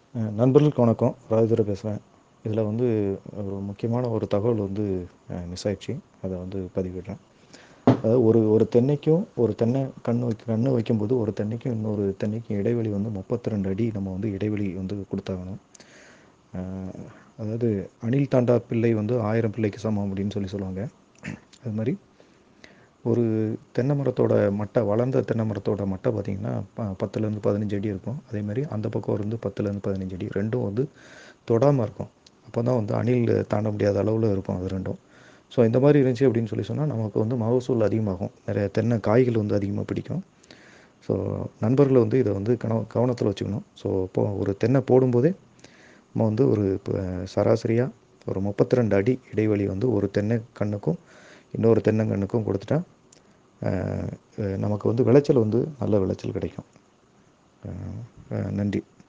அஹ் நண்பர்களுக்கு வணக்கம் ராஜதுரை பேசுகிறேன் இதில் வந்து ஒரு முக்கியமான ஒரு தகவல் வந்து மிஸ் ஆயிடுச்சு அதை வந்து பதிவிடுறேன் அதாவது ஒரு ஒரு தென்னைக்கும் ஒரு தென்னை கன்று வைக்க கன்று வைக்கும்போது ஒரு தென்னைக்கும் இன்னொரு தென்னைக்கும் இடைவெளி வந்து முப்பத்தி ரெண்டு அடி நம்ம வந்து இடைவெளி வந்து கொடுத்தாகணும் அஹ் அதாவது அணில் தாண்டா பிள்ளை வந்து ஆயிரம் பிள்ளைக்கு சமம் அப்படின்னு சொல்லி சொல்லுவாங்க அது மாதிரி ஒரு தென்னை மரத்தோட மட்டை வளர்ந்த தென்னை மரத்தோட மட்டை பார்த்திங்கன்னா ப பத்துலேருந்து பதினஞ்சு அடி இருக்கும் அதே மாதிரி அந்த பக்கம் இருந்து பத்துலேருந்து பதினஞ்சு அடி ரெண்டும் வந்து தொடாமல் இருக்கும் அப்போ தான் வந்து அணில் தாண்ட முடியாத அளவில் இருக்கும் அது ரெண்டும் ஸோ இந்த மாதிரி இருந்துச்சு அப்படின்னு சொல்லி சொன்னால் நமக்கு வந்து மகசூல் அதிகமாகும் நிறைய தென்னை காய்கள் வந்து அதிகமாக பிடிக்கும் ஸோ நண்பர்கள் வந்து இதை வந்து கவன கவனத்தில் வச்சுக்கணும் ஸோ இப்போ ஒரு தென்னை போடும்போதே நம்ம வந்து ஒரு இப்போ சராசரியாக ஒரு முப்பத்தி ரெண்டு அடி இடைவெளி வந்து ஒரு தென்னை கண்ணுக்கும் இன்னொரு தென்னங்கன்றுக்கும் கொடுத்துட்டா அஹ், அஹ், நமக்கு வந்து விளைச்சல் வந்து நல்ல விளைச்சல் கிடைக்கும் அஹ், அஹ், நன்றி